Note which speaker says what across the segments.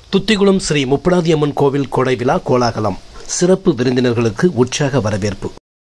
Speaker 1: துத்திகுளம் ஸ்ரீ முப்படாதியம்மன் கோவில் கொடை விழா கோலாகலம் சிறப்பு விருந்தினர்களுக்கு உற்சாக வரவேற்பு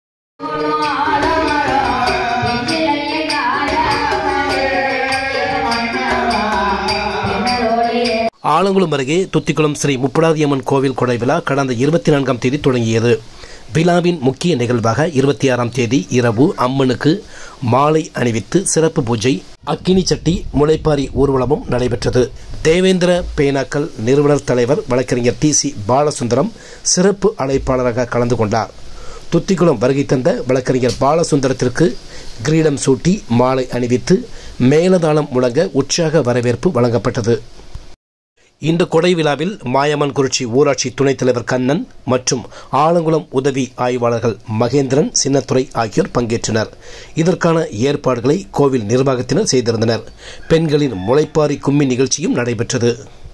Speaker 1: ஆலங்குளம் அருகே துத்திக்குளம் ஸ்ரீ முப்படாதியம்மன் கோவில் கொடை விழா கடந்த இருபத்தி நான்காம் தேதி தொடங்கியது விழாவின் முக்கிய நிகழ்வாக இருபத்தி ஆறாம் தேதி இரவு அம்மனுக்கு மாலை அணிவித்து சிறப்பு பூஜை அக்கினி சட்டி முளைப்பாரி ஊர்வலமும் நடைபெற்றது தேவேந்திர பேனாக்கள் நிறுவனர் தலைவர் வழக்கறிஞர் டி சி பாலசுந்தரம் சிறப்பு அழைப்பாளராக கலந்து கொண்டார் துத்திக்குளம் வருகை தந்த வழக்கறிஞர் பாலசுந்தரத்திற்கு கிரீடம் சூட்டி மாலை அணிவித்து மேலதாளம் முழங்க உற்சாக வரவேற்பு வழங்கப்பட்டது இந்த கொடை விழாவில் மாயம்மன் குறிச்சி ஊராட்சி துணைத் தலைவர் கண்ணன் மற்றும் ஆலங்குளம் உதவி ஆய்வாளர்கள் மகேந்திரன் சின்னத்துறை ஆகியோர் பங்கேற்றனர் இதற்கான ஏற்பாடுகளை கோவில் நிர்வாகத்தினர் செய்திருந்தனர் பெண்களின் முளைப்பாரி கும்மி நிகழ்ச்சியும் நடைபெற்றது